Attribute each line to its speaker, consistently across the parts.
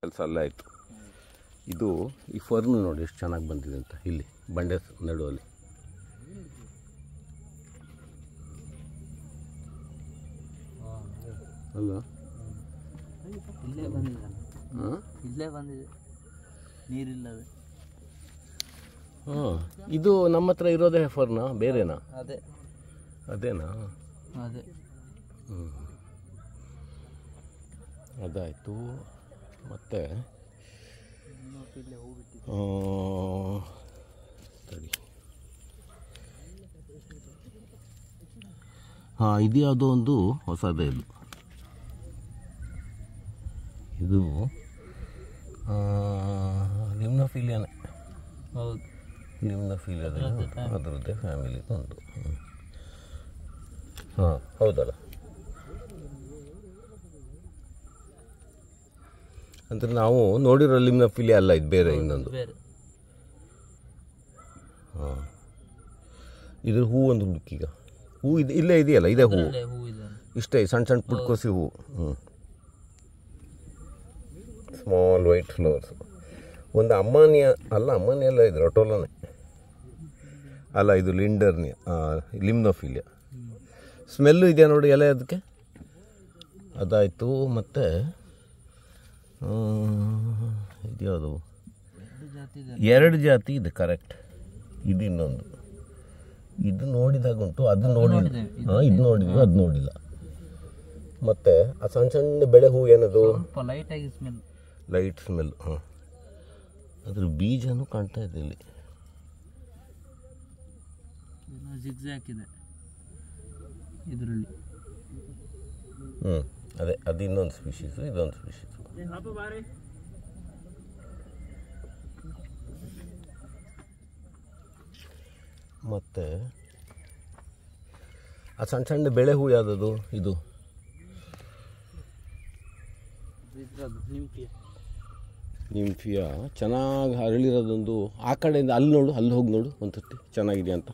Speaker 1: ಕೆಲಸ ಅಲ್ಲೇ ಆಯಿತು ಇದು ಈ ಫರ್ನು ನೋಡಿ ಎಷ್ಟು ಚೆನ್ನಾಗಿ ಬಂದಿದೆ ಅಂತ ಇಲ್ಲಿ ಬಂಡೆ ಸ- ನಡುವಲ್ಲಿ ಅಲ್ಲ
Speaker 2: ಇಲ್ಲೇ ಬಂದಿದೆ
Speaker 1: ಹಾಂ
Speaker 2: ಇಲ್ಲೇ ಬಂದಿದೆ ನೀರಿಲ್ಲದೆ
Speaker 1: ಹಾಂ ಇದು ನಮ್ಮ ಹತ್ರ ಇರೋದೇ ಫರ್ನಾ ಬೇರೆನಾ
Speaker 2: ಅದೇ
Speaker 1: ಅದೇನಾ
Speaker 2: ಅದೇ
Speaker 1: ಹ್ಞೂ ಅದಾಯಿತು ಮತ್ತು
Speaker 2: ಇಲ್ಲೇ ಹೋಗ್ಬಿಟ್ಟಿದೆ
Speaker 1: ತಡಿ ಹಾಂ ಇದು ಯಾವುದೋ ಒಂದು ಹೊಸದೇ ಇದು ಇದು ಲಿಮ್ನೋಫಿಲಿಯಾನೆ
Speaker 2: ಹೌದು
Speaker 1: ಲಿಮ್ನೋಫಿಲಿಯಾದ ಅದರದ್ದೇ ಫ್ಯಾಮಿಲಿದು ಒಂದು ಹಾಂ ಹೌದಲ್ಲ ಅಂದರೆ ನಾವು ನೋಡಿರೋ ಲಿಮ್ನೋಫಿಲಿಯಾ ಅಲ್ಲ ಇದು ಬೇರೆ ಇನ್ನೊಂದು
Speaker 2: ಬೇರೆ
Speaker 1: ಹಾಂ ಇದ್ರ ಹೂ ಒಂದು ಹುಡುಕೀಗ ಹೂ ಇದು ಇಲ್ಲೇ ಇದೆಯಲ್ಲ ಇದೇ ಹೂವು
Speaker 2: ಇಲ್ಲೇ ಹೂ ಇದೆ
Speaker 1: ಇಷ್ಟೇ ಸಣ್ಣ ಸಣ್ಣ ಪುಟ್ಕೋಸಿ ಹೂವು ಹ್ಞೂ ಸ್ಮಾಲ್ ವೈಟ್ ಫ್ಲವರ್ಸ್ ಒಂದು ಅಮ್ಮಾನಿಯ ಅಲ್ಲ ಅಮ್ಮಾನಿಯ ಅಲ್ಲ ಇದು ರೊಟೋಲನೇ ಅಲ್ಲ ಇದು ಲಿಂಡರ್ನಿಯ ಲಿಮ್ನೋಫಿಲಿಯಾ ಸ್ಮೆಲ್ಲು ಇದೆಯಾ ನೋಡಿ ಎಲೆ ಅದಕ್ಕೆ ಅದಾಯಿತು ಮತ್ತು ಇದ್ಯಾವುದು
Speaker 2: ಎರಡು ಜಾತಿ ಇದೆ
Speaker 1: ಎರಡು ಜಾತಿ ಇದೆ ಕರೆಕ್ಟ್ ಇದು ಇನ್ನೊಂದು ಇದು ನೋಡಿದಾಗ ಉಂಟು ಅದು ನೋಡಿಲ್ಲ ಹಾಂ ಇದು ನೋಡಿದ್ವಿ ಅದು ನೋಡಿಲ್ಲ ಮತ್ತು ಆ ಸಣ್ಣ ಸಣ್ಣ ಬೆಳೆ ಹೂ ಏನದು
Speaker 2: ಸ್ವಲ್ಪ ಲೈಟಾಗಿ ಸ್ಮೆಲ್
Speaker 1: ಲೈಟ್ ಸ್ಮೆಲ್ ಹಾಂ ಅದ್ರ ಬೀಜನೂ ಕಾಣ್ತಾ ಇದೆ ಇಲ್ಲಿ
Speaker 2: ಜಿಗ್ಜಾಕ್ ಇದೆ ಇದರಲ್ಲಿ
Speaker 1: ಹ್ಞೂ ಅದೇ ಅದು ಇನ್ನೊಂದು ಸ್ಪೀಶೀಸು ಇದೊಂದು ಸ್ಪೀಶೀಸು ಮತ್ತು ಆ ಸಣ್ಣ ಸಣ್ಣ ಬೆಳೆ ಹೂ ಯಾವುದದು ಇದು
Speaker 2: ಇದ್ರದ್ದು ನಿಂಪಿ
Speaker 1: ನಿಂಫಿಯ ಚೆನ್ನಾಗಿ ಅರಳಿರೋದೊಂದು ಆ ಕಡೆಯಿಂದ ಅಲ್ಲಿ ನೋಡು ಅಲ್ಲಿ ಹೋಗಿ ನೋಡು ಒಂದು ಸರ್ತಿ ಚೆನ್ನಾಗಿದೆ ಅಂತ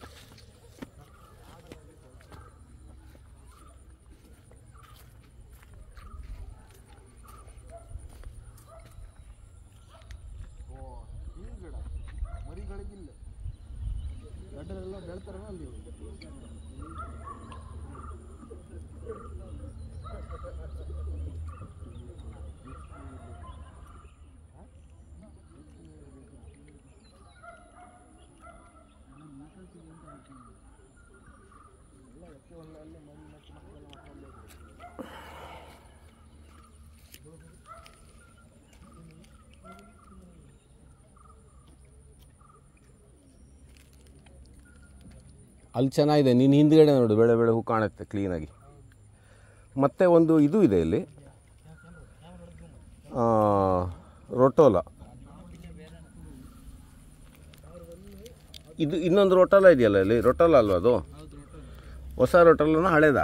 Speaker 1: ಅಲ್ಲಿ ಚೆನ್ನಾಗಿದೆ ನೀನು ಹಿಂದ್ಗಡೆ ನೋಡು ಬೆಳೆ ಬೆಳೆ ಹೂ ಕಾಣುತ್ತೆ ಕ್ಲೀನಾಗಿ ಮತ್ತು ಒಂದು ಇದು ಇದೆ ಇಲ್ಲಿ ಆ, ರೊಟೋಲ ಇದು ಇನ್ನೊಂದು ರೊಟೋಲ ಇದೆಯಲ್ಲ ಇಲ್ಲಿ ರೊಟೋಲ ಅಲ್ವಾ ಅದು ಹೊಸ ರೊಟೋಲನ ಹಳೇದಾ